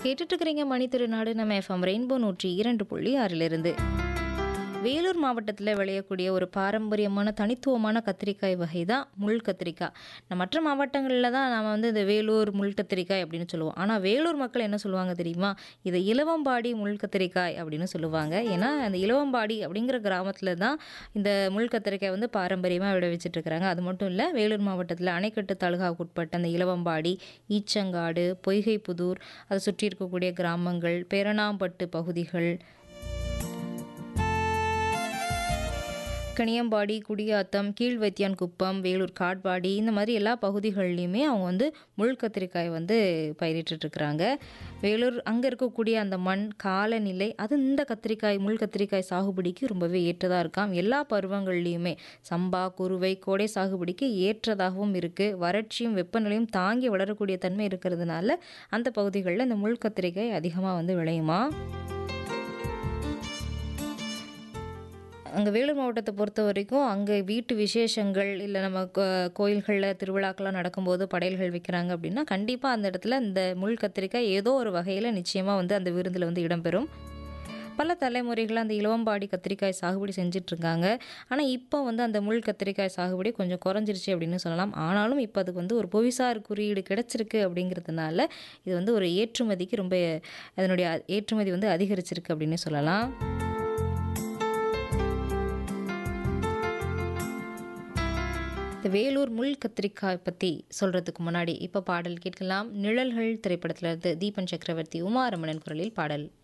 கேட்டுட்டு இருக்கிறீங்க மணி திருநாடு நம்ம எஃப்எம் ரெயின்போ நூற்றி இரண்டு புள்ளி ஆறிலிருந்து வேலூர் மாவட்டத்தில் விளையக்கூடிய ஒரு பாரம்பரியமான தனித்துவமான கத்திரிக்காய் வகை தான் முள் கத்திரிக்காய் நம்ம மற்ற மாவட்டங்களில் தான் நம்ம வந்து இந்த வேலூர் முள் கத்திரிக்காய் அப்படின்னு சொல்லுவோம் ஆனால் வேலூர் மக்கள் என்ன சொல்லுவாங்க தெரியுமா இதை இலவம்பாடி முள் கத்திரிக்காய் அப்படின்னு சொல்லுவாங்க ஏன்னா அந்த இலவம்பாடி அப்படிங்கிற கிராமத்தில் தான் இந்த முள் கத்திரிக்காய் வந்து பாரம்பரியமாக விளைவிச்சிட்டு இருக்கிறாங்க அது மட்டும் இல்லை வேலூர் மாவட்டத்தில் அணைக்கட்டு தாலுகாவுக்கு உட்பட்ட அந்த இலவம்பாடி ஈச்சங்காடு பொய்கைப்புதூர் அதை சுற்றி இருக்கக்கூடிய கிராமங்கள் பேரணாம்பட்டு பகுதிகள் கனியம்பாடி குடியாத்தம் கீழ்வைத்தியான் குப்பம் வேலூர் காட்பாடி இந்த மாதிரி எல்லா பகுதிகள்லையுமே அவங்க வந்து முள் கத்திரிக்காய் வந்து பயிரிட்டுருக்குறாங்க வேலூர் அங்கே இருக்கக்கூடிய அந்த மண் காலநிலை அது இந்த கத்திரிக்காய் முள் கத்திரிக்காய் சாகுபடிக்கு ரொம்பவே ஏற்றதாக இருக்காம் எல்லா பருவங்கள்லேயுமே சம்பா குருவை கோடை சாகுபடிக்கு ஏற்றதாகவும் இருக்குது வறட்சியும் வெப்பநிலையும் தாங்கி வளரக்கூடிய தன்மை இருக்கிறதுனால அந்த பகுதிகளில் இந்த முள் கத்திரிக்காய் அதிகமாக வந்து விளையுமா அங்கே வேலூர் மாவட்டத்தை பொறுத்த வரைக்கும் அங்கே வீட்டு விசேஷங்கள் இல்லை நம்ம கோயில்களில் திருவிழாக்கெல்லாம் நடக்கும்போது படையல்கள் வைக்கிறாங்க அப்படின்னா கண்டிப்பாக அந்த இடத்துல இந்த முள் கத்திரிக்காய் ஏதோ ஒரு வகையில் நிச்சயமாக வந்து அந்த விருந்தில் வந்து இடம்பெறும் பல தலைமுறைகளாக அந்த இளவம்பாடி கத்திரிக்காய் சாகுபடி செஞ்சிட்ருக்காங்க ஆனால் இப்போ வந்து அந்த முள் கத்திரிக்காய் சாகுபடி கொஞ்சம் குறைஞ்சிருச்சு அப்படின்னு சொல்லலாம் ஆனாலும் இப்போ அதுக்கு வந்து ஒரு புவிசார் குறியீடு கிடச்சிருக்கு அப்படிங்கிறதுனால இது வந்து ஒரு ஏற்றுமதிக்கு ரொம்ப அதனுடைய ஏற்றுமதி வந்து அதிகரிச்சிருக்கு அப்படின்னு சொல்லலாம் இந்த வேலூர் முள் கத்திரிக்காய் பற்றி சொல்கிறதுக்கு முன்னாடி இப்போ பாடல் கேட்கலாம் நிழல்கள் திரைப்படத்தில் இருந்து தீபன் சக்கரவர்த்தி உமாரமணன் குரலில் பாடல்